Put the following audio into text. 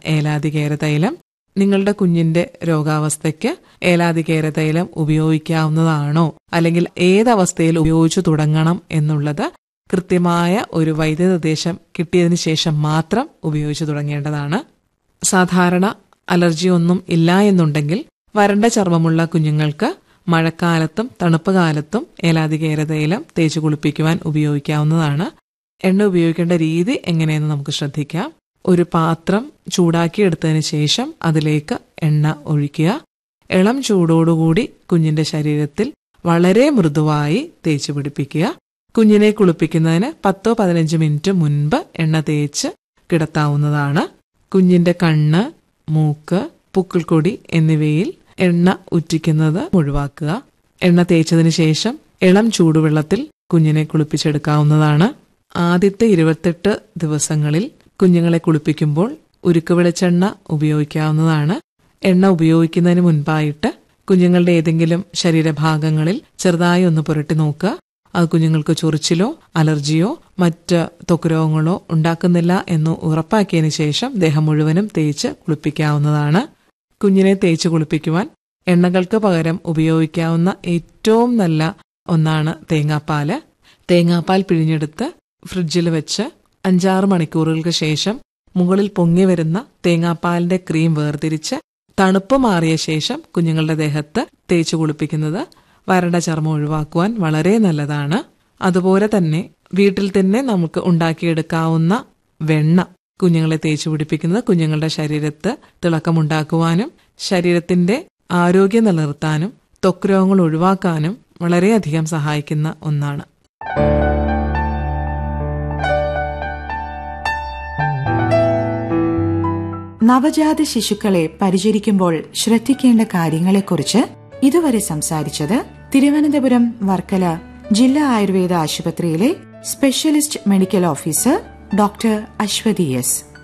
ഏലാതികേര തൈലം നിങ്ങളുടെ കുഞ്ഞിന്റെ രോഗാവസ്ഥയ്ക്ക് ഏലാതികേര തൈലം ഉപയോഗിക്കാവുന്നതാണോ അല്ലെങ്കിൽ ഏതവസ്ഥയിൽ ഉപയോഗിച്ചു തുടങ്ങണം എന്നുള്ളത് കൃത്യമായ ഒരു വൈദ്യനിർദ്ദേശം കിട്ടിയതിനു ശേഷം മാത്രം ഉപയോഗിച്ചു തുടങ്ങേണ്ടതാണ് സാധാരണ അലർജി ഒന്നും ഇല്ല എന്നുണ്ടെങ്കിൽ വരണ്ട ചർമ്മമുള്ള കുഞ്ഞുങ്ങൾക്ക് മഴക്കാലത്തും തണുപ്പ് കാലത്തും ഏലാതികേര തൈലം തേച്ചു കുളിപ്പിക്കുവാൻ ഉപയോഗിക്കാവുന്നതാണ് എണ്ണ ഉപയോഗിക്കേണ്ട രീതി എങ്ങനെയെന്ന് നമുക്ക് ശ്രദ്ധിക്കാം ഒരു പാത്രം ചൂടാക്കിയെടുത്തതിന് ശേഷം അതിലേക്ക് എണ്ണ ഒഴിക്കുക ഇളം ചൂടോടുകൂടി കുഞ്ഞിന്റെ ശരീരത്തിൽ വളരെ മൃദുവായി തേച്ചു പിടിപ്പിക്കുക കുഞ്ഞിനെ കുളിപ്പിക്കുന്നതിന് പത്തോ പതിനഞ്ച് മിനിറ്റ് മുൻപ് എണ്ണ തേച്ച് കിടത്താവുന്നതാണ് കുഞ്ഞിന്റെ കണ്ണ് മൂക്ക് പുക്കിൾക്കൊടി എന്നിവയിൽ എണ്ണ ഉറ്റിക്കുന്നത് ഒഴിവാക്കുക എണ്ണ തേച്ചതിന് ശേഷം ഇളം ചൂടുവെള്ളത്തിൽ കുഞ്ഞിനെ കുളിപ്പിച്ചെടുക്കാവുന്നതാണ് ആദ്യത്തെ ഇരുപത്തെട്ട് ദിവസങ്ങളിൽ കുഞ്ഞുങ്ങളെ കുളിപ്പിക്കുമ്പോൾ ഉരുക്ക് വെളിച്ചെണ്ണ ഉപയോഗിക്കാവുന്നതാണ് എണ്ണ ഉപയോഗിക്കുന്നതിന് മുൻപായിട്ട് കുഞ്ഞുങ്ങളുടെ ഏതെങ്കിലും ശരീരഭാഗങ്ങളിൽ ചെറുതായി ഒന്ന് പുരട്ടി നോക്കുക അത് കുഞ്ഞുങ്ങൾക്ക് ചൊറിച്ചിലോ അലർജിയോ മറ്റ് ത്വക്ക് രോഗങ്ങളോ ഉണ്ടാക്കുന്നില്ല എന്ന് ഉറപ്പാക്കിയതിനു ശേഷം ദേഹം മുഴുവനും തേച്ച് കുളിപ്പിക്കാവുന്നതാണ് കുഞ്ഞിനെ തേച്ച് കുളിപ്പിക്കുവാൻ എണ്ണകൾക്ക് പകരം ഉപയോഗിക്കാവുന്ന ഏറ്റവും നല്ല ഒന്നാണ് തേങ്ങാപ്പാല് തേങ്ങാപ്പാൽ പിഴിഞ്ഞെടുത്ത് ഫ്രിഡ്ജിൽ വെച്ച് അഞ്ചാറ് മണിക്കൂറുകൾക്ക് ശേഷം മുകളിൽ പൊങ്ങി വരുന്ന തേങ്ങാപ്പാലിന്റെ ക്രീം വേർതിരിച്ച് തണുപ്പ് മാറിയ ശേഷം കുഞ്ഞുങ്ങളുടെ ദേഹത്ത് തേച്ച് കുളിപ്പിക്കുന്നത് വരണ്ട ചർമ്മം ഒഴിവാക്കുവാൻ വളരെ നല്ലതാണ് അതുപോലെ തന്നെ വീട്ടിൽ തന്നെ നമുക്ക് ഉണ്ടാക്കിയെടുക്കാവുന്ന വെണ്ണ കുഞ്ഞുങ്ങളെ തേച്ച് പിടിപ്പിക്കുന്നത് കുഞ്ഞുങ്ങളുടെ ശരീരത്ത് തിളക്കമുണ്ടാക്കുവാനും ശരീരത്തിന്റെ ആരോഗ്യം നിലനിർത്താനും ത്വക്ക് രോഗങ്ങൾ ഒഴിവാക്കാനും വളരെയധികം സഹായിക്കുന്ന ഒന്നാണ് നവജാത ശിശുക്കളെ പരിചരിക്കുമ്പോൾ ശ്രദ്ധിക്കേണ്ട കാര്യങ്ങളെക്കുറിച്ച് ഇതുവരെ സംസാരിച്ചത് തിരുവനന്തപുരം വർക്കല ജില്ലാ ആയുർവേദ ആശുപത്രിയിലെ specialist medical officer doctor Aswathi S